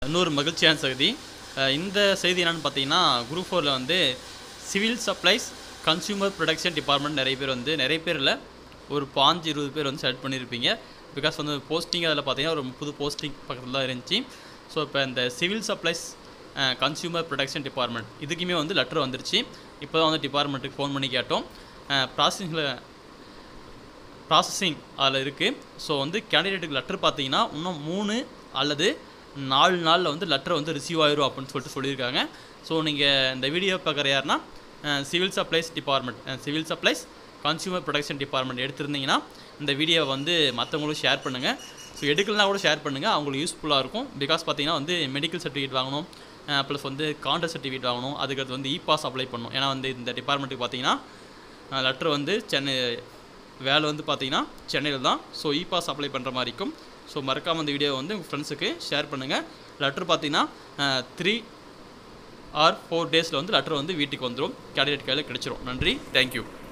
இன்னொரு மகிழ்ச்சியான செய்தி அஹ் இந்த செய்தி என்னன்னு பார்த்தீங்கன்னா குரூப் ஃபோரில் வந்து civil supplies consumer production department நிறைய பேர் வந்து நிறைய பேர் இல்லை ஒரு பாஞ்சு இருபது பேர் வந்து செலக்ட் பண்ணியிருப்பீங்க பிகாஸ் வந்து போஸ்டிங் அதில் பார்த்தீங்கன்னா ஒரு முப்பது போஸ்டிங் பக்கத்தில் தான் இருந்துச்சு ஸோ இப்போ இந்த civil supplies consumer production department இதுக்குமே வந்து லெட்டர் வந்துருச்சு இப்போ தான் வந்து டிபார்ட்மெண்ட்டுக்கு ஃபோன் பண்ணி கேட்டோம் ப்ராசஸிங்கில் ப்ராசஸிங் அதில் இருக்குது ஸோ வந்து கேண்டிடேட்டுக்கு லெட்டர் பார்த்தீங்கன்னா இன்னும் மூணு அல்லது நாலு நாளில் வந்து லெட்டர் வந்து ரிசீவ் ஆயிரும் அப்படின்னு சொல்லிட்டு சொல்லியிருக்காங்க ஸோ நீங்கள் இந்த வீடியோ பார்க்குற யாருன்னா civil supplies department civil supplies consumer production department எடுத்திருந்தீங்கன்னா இந்த வீடியோவை வந்து மற்றவங்களும் ஷேர் பண்ணுங்கள் ஸோ எடுக்கலனா கூட ஷேர் பண்ணுங்கள் அவங்களுக்கு யூஸ்ஃபுல்லாக இருக்கும் பிகாஸ் பார்த்தீங்கன்னா வந்து மெடிக்கல் சர்டிஃபிகேட் வாங்கணும் ப்ளஸ் வந்து கான்ட்ராக்ட் சர்டிஃபிகேட் வாங்கணும் அதுக்கடுத்து வந்து இ பாஸ் அப்ளை பண்ணணும் ஏன்னா வந்து இந்த டிபார்ட்மெண்ட்டுக்கு பார்த்தீங்கன்னா லெட்டர் வந்து சென்னை வேலை வந்து பார்த்தீங்கன்னா சென்னையில் தான் ஸோ இ பாஸ் அப்ளை பண்ணுற மாதிரி இருக்கும் ஸோ மறக்காமல் இந்த வீடியோ வந்து உங்கள் ஃப்ரெண்ட்ஸுக்கு ஷேர் பண்ணுங்கள் லெட்டர் பார்த்தீங்கன்னா த்ரீ ஆர் ஃபோர் டேஸில் வந்து லெட்டர் வந்து வீட்டுக்கு வந்துடும் கேண்டிடேட் கையில் கிடச்சிரும் நன்றி தேங்க்யூ